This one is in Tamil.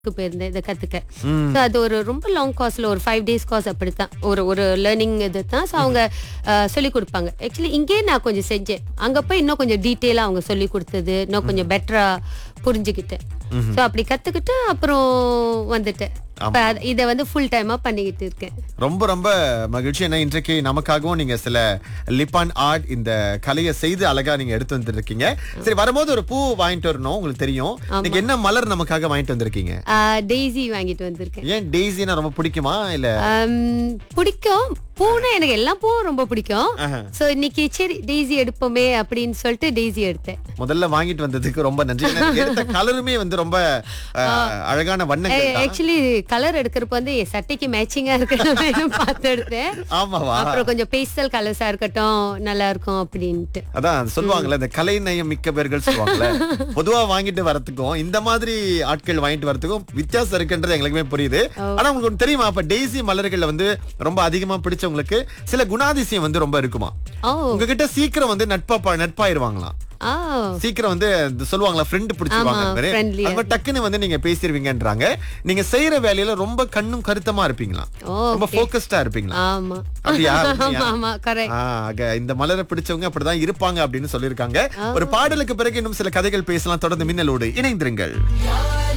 க்கு போயிருந்தேன் இதை கத்துக்க So, அது ஒரு ரொம்ப லாங் காஸ்ட்ல ஒரு ஃபைவ் டேஸ் காஸ் அப்படித்தான் ஒரு ஒரு லேர்னிங் இது தான் ஸோ அவங்க சொல்லி கொடுப்பாங்க ஆக்சுவலி இங்கேயே நான் கொஞ்சம் செஞ்சேன் அங்க போய் இன்னும் கொஞ்சம் டீட்டெயிலாக அவங்க சொல்லி கொடுத்தது இன்னும் கொஞ்சம் பெட்டரா புரிஞ்சுக்கிட்டேன் ஸோ அப்படி கத்துக்கிட்டு அப்புறம் வந்துட்டேன் இப்ப அத- இதை வந்து ஃபுல் டைமா பண்ணிக்கிட்டு இருக்கேன் ரொம்ப ரொம்ப மகிழ்ச்சி ஏன்னா இன்றைக்கு நமக்காகவும் நீங்க சில லிப்பான் ஆர்ட் இந்த கலையை செய்து அழகா நீங்க எடுத்து வந்திருக்கீங்க சரி வரும்போது ஒரு பூ வாங்கிட்டு வரணும் உங்களுக்கு தெரியும் நீங்க என்ன மலர் நமக்காக வாங்கிட்டு வந்திருக்கீங்க டெய்ஸி வாங்கிட்டு வந்திருக்கேன் ஏன் டெய்ஸினா ரொம்ப பிடிக்குமா இல்ல ஆம், பிடிக்கும் பூனா எனக்கு எல்லா பூவும் ரொம்ப பிடிக்கும் ஆஹா. சோ இன்னைக்கு சரி டெய்ஸி எடுப்போமே அப்படின்னு சொல்லிட்டு டெய்ஸி எடுத்தேன் முதல்ல வாங்கிட்டு வந்ததுக்கு ரொம்ப நன்றி ஏன்னா நீங்க எடுத்த கலருமே வந்து ரொம்ப அஹ், அழகான வண்ணங்கள் தான். ஆக்சுவலி கலர் எடுக்கிறப்ப வந்து என் சட்டைக்கு மேட்சிங்கா இருக்கணும் பார்த்து எடுத்தேன் ஆமாவா அப்புறம் கொஞ்சம் பேஸ்டல் கலர்ஸா இருக்கட்டும் நல்லா இருக்கும் அப்படின்ட்டு அதான் சொல்லுவாங்கல்ல இந்த கலை நயம் மிக்க பேர்கள் சொல்லுவாங்கல்ல பொதுவா வாங்கிட்டு வரதுக்கும் இந்த மாதிரி ஆட்கள் வாங்கிட்டு வரதுக்கும் வித்தியாசம் இருக்குன்றது எங்களுக்குமே புரியுது ஆனா உங்களுக்கு ஒண்ணு தெரியுமா அப்ப டெய்ஸி மலர்கள்ல வந்து ரொம்ப அதிகமா பிடிச்சவங்களுக்கு சில குணாதிசயம் வந்து ரொம்ப இருக்குமா ஓ உங்ககிட்ட சீக்கிரம் வந்து நட்பா ப- நட்பாயிருவாங்களாம் ஆ சீக்கிரம் வந்து இந்த சொல்லுவாங்களா ஃப்ரெண்ட் பிடிச்சிருவாங்க ஆமா, friendly. அது மாதிரி டக்குன்னு வந்து நீங்க பேசிருவீங்கன்றாங்க நீங்க செய்யற வேலையில ரொம்ப கண்ணும் கருத்தமா இருப்பீங்களா ஓ ரொம்ப போக்கஸ்டா இருப்பீங்களா ஆமா அப்படியா? ஆமா ஆமா கரெக்ட் ஆ, ஆக, இந்த மலரை பிடிச்சவங்க அப்படிதான் இருப்பாங்க அப்படின்னு சொல்லியிருக்காங்க ஒரு பாடலுக்கு பிறகு இன்னும் சில கதைகள் பேசலாம் தொடர்ந்து மின்னலோடு இணைந்திருங்கள்